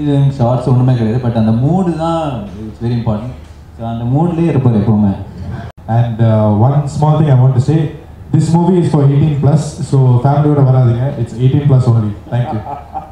Revealing shorts ஒன்றுமே கிடையாது but அந்த மூடு தான் இட்ஸ் வெரி இம்பார்ட்டன்ட் ஸோ அந்த மூட்லேயே இருப்பார் எப்போவுமே And uh, one small thing I want to say, this movie is for 18 plus, so family ஓட வராதீங்க. It's 18 plus only. Thank you.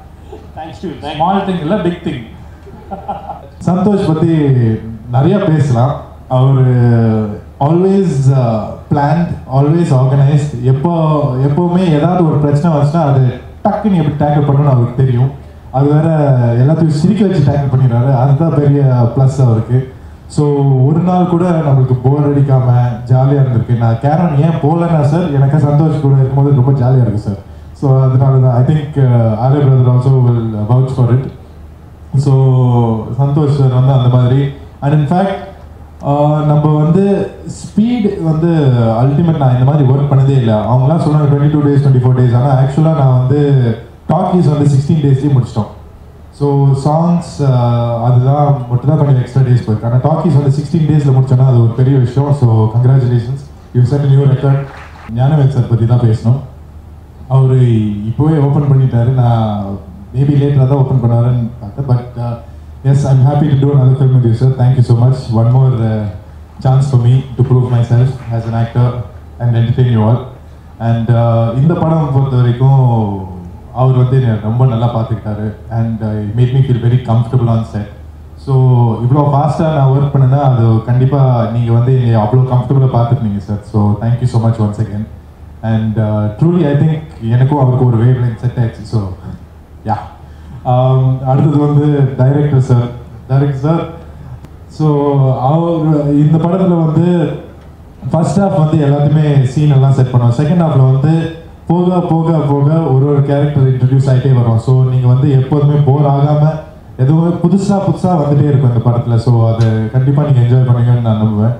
Small thing இல்லை பிக் திங் சந்தோஷ் பத்தி நிறைய பேசலாம் அவர் ஆல்வேஸ் பிளான்ட் ஆல்வேஸ் ஆர்கனைஸ்ட் எப்போ எப்போவுமே ஏதாவது ஒரு பிரச்சனை வந்துச்சுன்னா அது டக்குன்னு எப்படி டேக்கிள் பண்ணணும்னு அவருக்கு தெரியும் அது வேற எல்லாத்தையும் சிரிக்க வச்சு டேக்கிள் பண்ணிடுறாரு அதுதான் பெரிய ப்ளஸ் அவருக்கு ஸோ ஒரு நாள் கூட நம்மளுக்கு போர் அடிக்காம ஜாலியாக இருந்திருக்கு நான் கேரன் ஏன் போகலன்னா சார் எனக்கு சந்தோஷ் கூட இருக்கும்போது ரொம்ப ஜாலியாக இருக்கு சார் ஸோ அதனால தான் ஐ திங்க் ஆலே brother also will vouch for it so Santhosh sir வந்து அந்த மாதிரி அண்ட் இன்ஃபேக்ட் நம்ம வந்து ஸ்பீட் வந்து அல்டிமேட் நான் இந்த மாதிரி ஒர்க் பண்ணதே இல்லை அவங்களாம் சொன்னாங்க twenty two days twenty four days ஆனால் ஆக்சுவலாக நான் வந்து டாக்கீஸ் வந்து சிக்ஸ்டீன் டேஸ்லேயே முடிச்சிட்டோம் ஸோ சாங்ஸ் அதுதான் மட்டும் தான் கொஞ்சம் எக்ஸ்ட்ரா டேஸ் போயிருக்கு ஆனால் டாக்கீஸ் வந்து சிக்ஸ்டீன் டேஸில் முடிச்சோன்னா அது ஒரு பெரிய விஷயம் so congratulations you set new record Gnanavel sir பற்றி தான் பேசணும் அவர் இப்போவே ஓப்பன் பண்ணிட்டாரு நான் மேபி லேட்டராக தான் ஓப்பன் பண்ணுவாருன்னு பார்த்தேன் but yes I'm happy to do another film with you sir thank you so much one more chance for me to prove myself as an actor and entertain you all and இந்த படம் பொறுத்த வரைக்கும் அவர் வந்து என்னை ரொம்ப நல்லா பார்த்துக்கிட்டாரு and made me feel very comfortable on set so இவ்வளோ ஃபாஸ்ட்டாக நான் ஒர்க் பண்ணேன்னா அது கண்டிப்பாக நீங்கள் வந்து என்னை அவ்வளோ கம்ஃபர்டபுளாக பார்த்துருந்தீங்க sir so thank you so much once again and truly I think எனக்கும் அவருக்கு ஒரு வேவ் லைன் செட் ஆயிடுச்சு ஸோ யா அடுத்தது வந்து director sir director sir so அவர் இந்த படத்தில் வந்து ஃபர்ஸ்ட் ஹாஃப் வந்து எல்லாத்தையுமே சீன் எல்லாம் செட் பண்ணுவோம் செகண்ட் ஹாஃப்ல வந்து போக போக போக ஒரு ஒரு கேரக்டர் இன்ட்ரடியூஸ் ஆகிட்டே வரும் ஸோ நீங்கள் வந்து எப்போதுமே போர் ஆகாமல் எதுவுமே புதுசாக புதுசாக வந்துட்டே இருக்கும் இந்த படத்தில் ஸோ அது கண்டிப்பாக நீங்கள் என்ஜாய் பண்ணுவீங்கன்னு நான் நம்புவேன்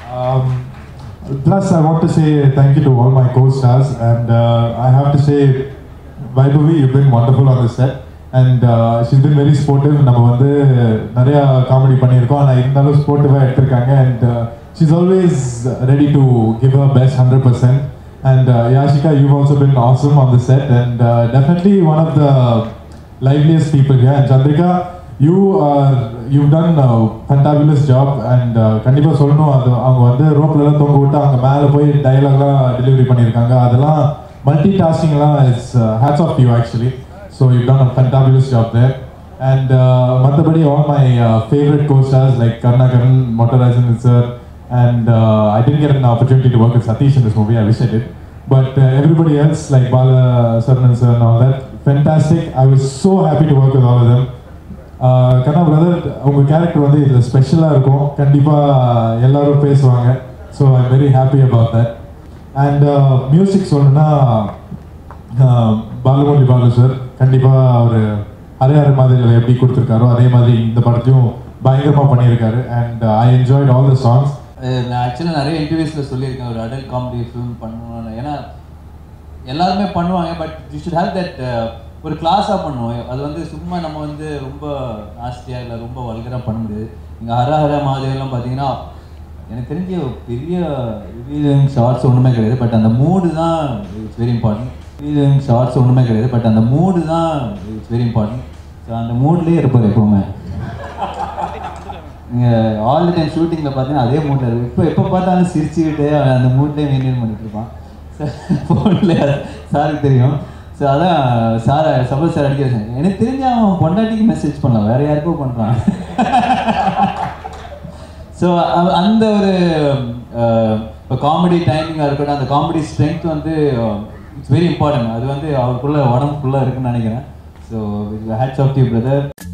Plus, I want to say thank you to all my co-stars, and uh, I have to say, Vaibhavi, you've been wonderful on the set, and uh, she's been very sportive. நம்ம வந்து நிறைய comedy பண்ணியிருக்கோம் ஆனால் இருந்தாலும் ஸ்போர்ட்டிவாக எடுத்திருக்காங்க and she's always ready to give her best 100%. And uh, Yashika, you've also been awesome on the set, and uh, definitely one of the liveliest people here. And Chandrika, you are you've done a fantabulous job and uh, கண்டிப்பா சொல்லணும் அது அவங்க வந்து ரோப்ல எல்லாம் தொங்க விட்டு அவங்க மேல போய் டயலாக்லாம் டெலிவரி பண்ணியிருக்காங்க அதெல்லாம் மல்டி டாஸ்கிங்லாம் it's hats off you actually so you done a fantabulous job there and மற்றபடி all my favourite costars like Karunakaran Mottarajan sir and I didn't get an opportunity to work with Satish in this movie. I wish I did. But uh, everybody else, like Bala, Sarnan sir, and all that, fantastic. I was so happy to work with all of them. Uh, Kanna brother உங்கள் character வந்து இதில் ஸ்பெஷலாக இருக்கும் கண்டிப்பாக எல்லாரும் பேசுவாங்க so I am very happy about that and music சொல்லணும்னா பாலுமொழி பாலு சார் கண்டிப்பாக அவர் ஹரிஹர மாதிரியில் எப்படி கொடுத்துருக்காரோ அதே மாதிரி இந்த படத்தையும் பயங்கரமாக பண்ணியிருக்காரு and I enjoyed all the songs ah நான் ஆக்சுவலாக நிறைய இன்டர்வியூஸில் சொல்லியிருக்கேன் ஒரு அடல்ட் காமெடி ஃபிலிம் பண்ணணும்னு ஏன்னா எல்லாருமே பண்ணுவாங்க but you should have that ஒரு கிளாஸாக பண்ணுவோம் அது வந்து சும்மா நம்ம வந்து ரொம்ப நாஸ்தியாக இல்லை ரொம்ப வல்கராக பண்ண முடியாது இங்கே ஹர ஹர மாதிரியெல்லாம் பார்த்தீங்கன்னா எனக்கு தெரிஞ்ச ஒரு பெரிய ரிவீலிங் ஷார்ட்ஸ் ஒன்றுமே கிடையாது பட் அந்த மூடு தான் it's very important revealing shorts ஒன்றுமே கிடையாது பட் அந்த மூடு தான் இட்ஸ் வெரி இம்பார்ட்டன்ட் ஸோ அந்த மூட்லேயே இருப்பார் எப்போவுமே நீங்கள் ஆல் டைம் ஷூட்டிங்கில் பார்த்தீங்கன்னா அதே மூட்டில் இருக்கும் இப்போ எப்போ பார்த்தாலும் சிரிச்சுக்கிட்டு அவன் அந்த மூட்லேயே மெயின்டைன் பண்ணிட்டு இருப்பான் ஃபோனில் சாருக்கு தெரியும் ஸோ அதான் சாரை சபல் சார் அடிக்க வச்சேன் எனக்கு தெரிஞ்ச அவன் பொண்டாட்டிக்கு மெசேஜ் பண்ணலாம் வேற யாருக்கோ பண்ணுறான் ஸோ அந்த ஒரு இப்போ காமெடி டைமிங்காக இருக்கட்டும் அந்த காமெடி ஸ்ட்ரென்த் வந்து இட்ஸ் வெரி இம்பார்ட்டன்ட் அது வந்து அவருக்குள்ள உடம்புக்குள்ளே இருக்குன்னு நினைக்கிறேன் so hats off you brother